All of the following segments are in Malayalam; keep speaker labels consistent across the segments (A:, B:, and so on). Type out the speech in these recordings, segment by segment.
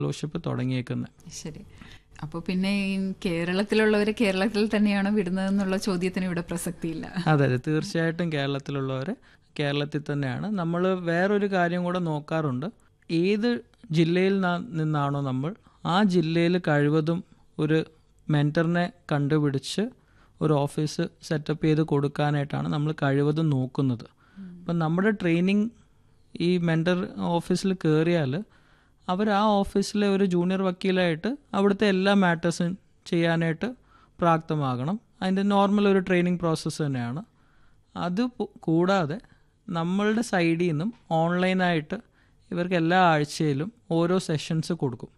A: ഫെലോഷിപ്പ് തുടങ്ങിയേക്കുന്നത്
B: ശരി അപ്പോൾ പിന്നെ ഈ കേരളത്തിലുള്ളവരെ കേരളത്തിൽ തന്നെയാണോ വിടുന്നതെന്നുള്ള ചോദ്യത്തിന് ഇവിടെ പ്രസക്തിയില്ല
A: അതെ അതെ തീർച്ചയായിട്ടും കേരളത്തിലുള്ളവർ കേരളത്തിൽ തന്നെയാണ് നമ്മൾ വേറൊരു കാര്യം കൂടെ നോക്കാറുണ്ട് ഏത് ജില്ലയിൽ ന- നിന്നാണോ നമ്മൾ ആ ജില്ലയിൽ കഴിവതും ഒരു മെൻറ്ററിനെ കണ്ടുപിടിച്ച് ഒരു ഓഫീസ് സെറ്റപ്പ് ചെയ്ത് കൊടുക്കാനായിട്ടാണ് നമ്മൾ കഴിവതും നോക്കുന്നത് അപ്പം നമ്മുടെ ട്രെയിനിങ് ഈ മെൻറ്റർ ഓഫീസിൽ കയറിയാൽ അവർ ആ ഓഫീസിലെ ഒരു ജൂനിയർ വക്കീലായിട്ട് അവിടുത്തെ എല്ലാ മാറ്റേഴ്സും ചെയ്യാനായിട്ട് പ്രാപ്തമാകണം അതിൻ്റെ നോർമൽ ഒരു ട്രെയിനിങ് പ്രോസസ്സ് തന്നെയാണ് അത് പു- കൂടാതെ നമ്മളുടെ സൈഡിൽ നിന്നും ഓൺലൈനായിട്ട് ഇവർക്ക് എല്ലാ ആഴ്ചയിലും ഓരോ സെഷൻസ് കൊടുക്കും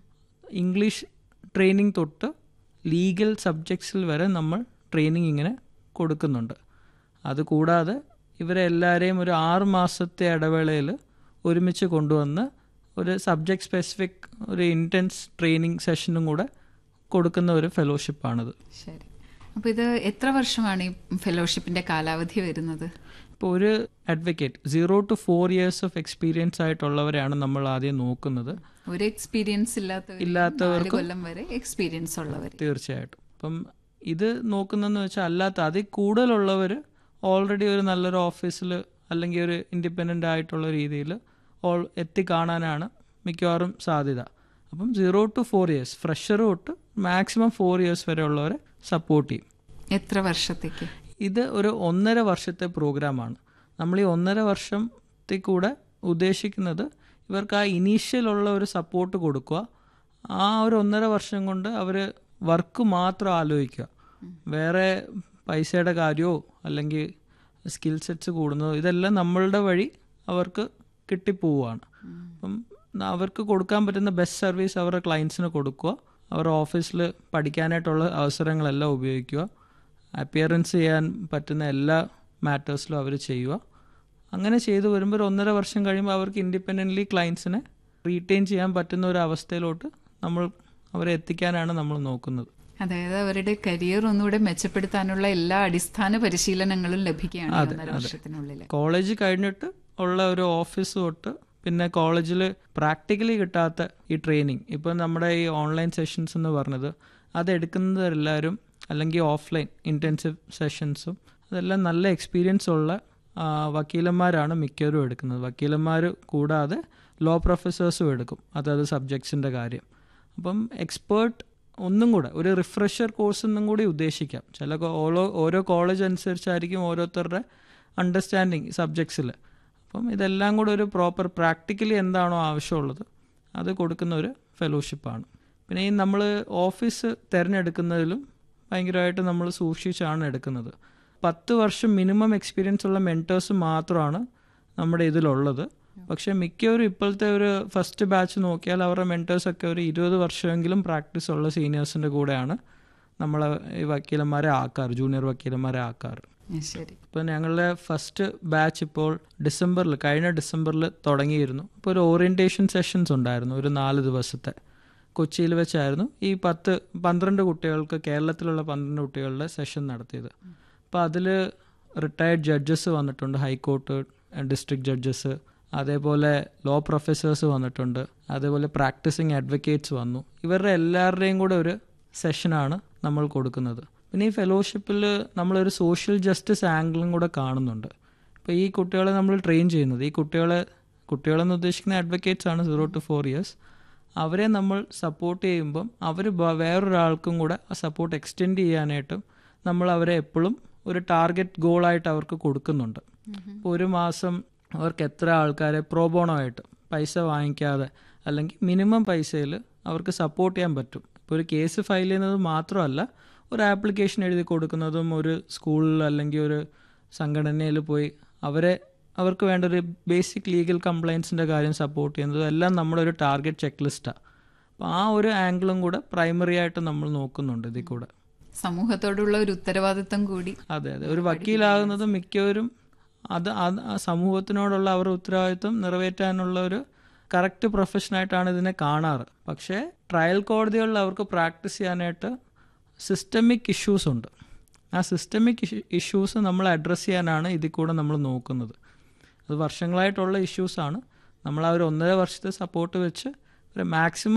A: ഇംഗ്ലീഷ് ട്രെയിനിങ് തൊട്ട് ലീഗൽ സബ്ജക്ട്സിൽ വരെ നമ്മൾ ട്രെയിനിങ് ഇങ്ങനെ കൊടുക്കുന്നുണ്ട് അതുകൂടാതെ ഇവരെ എല്ലാവരെയും ഒരു ആറ് മാസത്തെ ഇടവേളയിൽ ഒരുമിച്ച് കൊണ്ടുവന്ന് ഒരു സബ്ജക്ട് സ്പെസിഫിക് ഒരു ഇൻറ്റൻസ് ട്രെയിനിങ് സെഷനും കൂടെ കൊടുക്കുന്ന ഒരു ഫെലോഷിപ്പാണിത്
B: ശരി അപ്പോൾ ഇത് എത്ര വർഷമാണ് ഈ ഫെലോഷിപ്പിന്റെ കാലാവധി വരുന്നത്
A: ഇപ്പോൾ ഒരു advocate zero to four years of experience ആയിട്ടുള്ളവരെയാണ് നമ്മൾ ആദ്യം നോക്കുന്നത്
B: ഒരു എക്സ്പീരിയൻസ് ഇല്ലാത്തവർ
A: ഇല്ലാത്തവർക്കും-
B: കൊല്ലം വരെ എക്സ്പീരിയൻസ് ഉള്ളവർ
A: തീർച്ചയായിട്ടും അപ്പം ഇത് നോക്കുന്നതെന്ന് വെച്ചാൽ അല്ലാത്ത അതിൽ കൂടുതലുള്ളവർ ഓൾറെഡി ഒരു നല്ലൊരു ഓഫീസിൽ അല്ലെങ്കിൽ ഒരു ഇൻഡിപെൻഡൻ്റ് ആയിട്ടുള്ള രീതിയിൽ ഓൾ എത്തിക്കാണാനാണ് മിക്കവാറും സാധ്യത അപ്പം zero to four years fresher തൊട്ട് മാക്സിമം ഫോർ ഇയേഴ്സ് വരെ ഉള്ളവരെ സപ്പോർട്ട് ചെയ്യും
B: എത്ര വർഷത്തേക്ക്
A: ഇത് ഒരു ഒന്നര വർഷത്തെ പ്രോഗ്രാമാണ് നമ്മൾ ഈ ഒന്നര വർഷത്തിൽ കൂടെ ഉദ്ദേശിക്കുന്നത് ഇവർക്ക് ആ ഇനീഷ്യലുള്ള ഒരു സപ്പോർട്ട് കൊടുക്കുക ആ ഒരു ഒന്നര വർഷം കൊണ്ട് അവർ വർക്ക് മാത്രം ആലോചിക്കുക വേറെ പൈസയുടെ കാര്യമോ അല്ലെങ്കിൽ സ്കിൽ സെറ്റ്സ് കൂടുന്നതോ ഇതെല്ലാം നമ്മളുടെ വഴി അവർക്ക് കിട്ടിപ്പോവുകയാണ് അപ്പം അവർക്ക് കൊടുക്കാൻ പറ്റുന്ന ബെസ്റ്റ് സർവീസ് അവരുടെ ക്ലയൻസിന് കൊടുക്കുക അവരുടെ ഓഫീസിൽ പഠിക്കാനായിട്ടുള്ള അവസരങ്ങളെല്ലാം ഉപയോഗിക്കുക അപ്പിയറൻസ് ചെയ്യാൻ പറ്റുന്ന എല്ലാ മാറ്റേഴ്സിലും അവർ ചെയ്യുക അങ്ങനെ ചെയ്തു വരുമ്പോൾ ഒരു ഒന്നര വർഷം കഴിയുമ്പോൾ അവർക്ക് ഇൻഡിപെൻഡൻ്റ്ലി ക്ലയൻസിനെ റീറ്റെയിൻ ചെയ്യാൻ പറ്റുന്ന ഒരു അവസ്ഥയിലോട്ട് നമ്മൾ അവരെ എത്തിക്കാനാണ് നമ്മൾ നോക്കുന്നത്
B: അതായത് അവരുടെ കരിയർ ഒന്നുകൂടെ മെച്ചപ്പെടുത്താനുള്ള എല്ലാ അടിസ്ഥാന പരിശീലനങ്ങളും ലഭിക്കുകയാണ് ഈ ഒന്നര വർഷത്തിനുള്ളിൽ
A: കോളേജ് കഴിഞ്ഞിട്ട് ഉള്ള ഒരു ഓഫീസ് തൊട്ട് പിന്നെ കോളേജിൽ പ്രാക്ടിക്കലി കിട്ടാത്ത ഈ ട്രെയിനിങ് ഇപ്പം നമ്മുടെ ഈ ഓൺലൈൻ സെഷൻസ് എന്ന് പറഞ്ഞത് അത് എടുക്കുന്നതെല്ലാവരും അല്ലെങ്കിൽ ഓഫ്ലൈൻ ഇൻറ്റൻസീവ് സെഷൻസും അതെല്ലാം നല്ല എക്സ്പീരിയൻസ് ഉള്ള ആ, വക്കീലന്മാരാണ് മിക്കവരും എടുക്കുന്നത് വക്കീലന്മാർ കൂടാതെ ലോ പ്രൊഫസേഴ്സും എടുക്കും അതത് സബ്ജക്ട്സിൻ്റെ കാര്യം അപ്പം എക്സ്പേർട്ട് ഒന്നും കൂടെ ഒരു റിഫ്രഷർ കോഴ്സ് ഒന്നും കൂടി ഉദ്ദേശിക്കാം ചില കോ- ഓരോ ഓരോ കോളേജ് അനുസരിച്ചായിരിക്കും ഓരോരുത്തരുടെ അണ്ടർസ്റ്റാൻഡിങ് സബ്ജക്ട്സിൽ അപ്പം ഇതെല്ലാം കൂടെ ഒരു പ്രോപ്പർ പ്രാക്ടിക്കലി എന്താണോ ആവശ്യമുള്ളത് അത് കൊടുക്കുന്ന ഒരു ഫെലോഷിപ്പാണ് പിന്നെ ഈ നമ്മൾ ഓഫീസ് തിരഞ്ഞെടുക്കുന്നതിലും ഭയങ്കരമായിട്ട് നമ്മൾ സൂക്ഷിച്ചാണ് എടുക്കുന്നത് പത്ത് വർഷം മിനിമം എക്സ്പീരിയൻസ് ഉള്ള മെൻറ്റേഴ്സ് മാത്രമാണ് നമ്മുടെ ഇതിലുള്ളത് പക്ഷേ മിക്കവരും ഇപ്പോഴത്തെ ഒരു ഫസ്റ്റ് ബാച്ച് നോക്കിയാൽ അവരുടെ മെൻറ്റേഴ്സൊക്കെ ഒരു ഇരുപത് വർഷമെങ്കിലും പ്രാക്ടീസ് ഉള്ള സീനിയേഴ്സിൻ്റെ കൂടെയാണ് നമ്മൾ ഈ വക്കീലന്മാരെ ആക്കാറ് ജൂനിയർ വക്കീലന്മാരെ ആക്കാറ്
B: ശരി
A: ഇപ്പോൾ ഞങ്ങളുടെ ഫസ്റ്റ് ബാച്ച് ഇപ്പോൾ ഡിസംബറിൽ കഴിഞ്ഞ ഡിസംബറിൽ തുടങ്ങിയിരുന്നു അപ്പോൾ ഒരു ഓറിയൻറ്റേഷൻ സെഷൻസ് ഉണ്ടായിരുന്നു ഒരു നാല് ദിവസത്തെ കൊച്ചിയിൽ വെച്ചായിരുന്നു ഈ പത്ത് പന്ത്രണ്ട് കുട്ടികൾക്ക് കേരളത്തിലുള്ള പന്ത്രണ്ട് കുട്ടികളുടെ സെഷൻ നടത്തിയത് അപ്പോൾ അതിൽ റിട്ടയർഡ് ജഡ്ജസ് വന്നിട്ടുണ്ട് ഹൈക്കോർട്ട് ഡിസ്ട്രിക്ട് ജഡ്ജസ് അതേപോലെ ലോ പ്രൊഫസേഴ്സ് വന്നിട്ടുണ്ട് അതേപോലെ പ്രാക്ടീസിങ് അഡ്വക്കേറ്റ്സ് വന്നു ഇവരുടെ എല്ലാവരുടെയും കൂടെ ഒരു സെഷനാണ് നമ്മൾ കൊടുക്കുന്നത് പിന്നെ ഈ ഫെലോഷിപ്പിൽ നമ്മളൊരു സോഷ്യൽ ജസ്റ്റിസ് ആംഗിളും കൂടെ കാണുന്നുണ്ട് ഇപ്പോൾ ഈ കുട്ടികളെ നമ്മൾ ട്രെയിൻ ചെയ്യുന്നത് ഈ കുട്ടികളെ കുട്ടികളെന്ന് ഉദ്ദേശിക്കുന്ന അഡ്വക്കേറ്റ്സ് ആണ് സീറോ ടു ഫോർ ഇയേഴ്സ് അവരെ നമ്മൾ സപ്പോർട്ട് ചെയ്യുമ്പം അവർ വേറൊരാൾക്കും കൂടെ ആ സപ്പോർട്ട് എക്സ്റ്റെൻഡ് ചെയ്യാനായിട്ടും നമ്മൾ അവരെ എപ്പോഴും ഒരു ടാർഗറ്റ് ഗോളായിട്ട് അവർക്ക് കൊടുക്കുന്നുണ്ട് ഇപ്പോൾ ഒരു മാസം അവർക്ക് എത്ര ആൾക്കാരെ പ്രോബോണോ ആയിട്ട് പൈസ വാങ്ങിക്കാതെ അല്ലെങ്കിൽ മിനിമം പൈസയിൽ അവർക്ക് സപ്പോർട്ട് ചെയ്യാൻ പറ്റും ഇപ്പോൾ ഒരു കേസ് ഫയൽ ചെയ്യുന്നത് മാത്രമല്ല ഒരു ആപ്ലിക്കേഷൻ എഴുതി കൊടുക്കുന്നതും ഒരു സ്കൂളിൽ അല്ലെങ്കിൽ ഒരു സംഘടനയിൽ പോയി അവരെ അവർക്ക് വേണ്ട ഒരു ബേസിക് ലീഗൽ കംപ്ലയിൻസിൻ്റെ കാര്യം സപ്പോർട്ട് ചെയ്യുന്നതും എല്ലാം നമ്മുടെ ഒരു ടാർഗറ്റ് ചെക്ക് ലിസ്റ്റാണ് അപ്പോൾ ആ ഒരു ആംഗിളും കൂടെ പ്രൈമറി ആയിട്ട് നമ്മൾ നോക്കുന്നുണ്ട് ഇതിൽ കൂടെ
B: സമൂഹത്തോടുള്ള ഒരു ഉത്തരവാദിത്തം കൂടി
A: അതെ അതെ ഒരു വക്കീലാകുന്നത് മിക്കവരും അത് അത് ആ സമൂഹത്തിനോടുള്ള അവരുടെ ഉത്തരവാദിത്വം നിറവേറ്റാനുള്ള ഒരു കറക്റ്റ് പ്രൊഫഷനായിട്ടാണ് ഇതിനെ കാണാറ് പക്ഷേ ട്രയൽ കോടതികളിൽ അവർക്ക് പ്രാക്ടീസ് ചെയ്യാനായിട്ട് സിസ്റ്റമിക് ഇഷ്യൂസ് ഉണ്ട് ആ സിസ്റ്റമിക് ഇഷ്യൂസ് നമ്മൾ അഡ്രസ്സ് ചെയ്യാനാണ് ഇതിൽ കൂടെ നമ്മൾ നോക്കുന്നത് അത് വർഷങ്ങളായിട്ടുള്ള ഇഷ്യൂസാണ് നമ്മൾ ആ ഒരു ഒന്നര വർഷത്തെ സപ്പോർട്ട് വെച്ച് ഒരു മാക്സിമം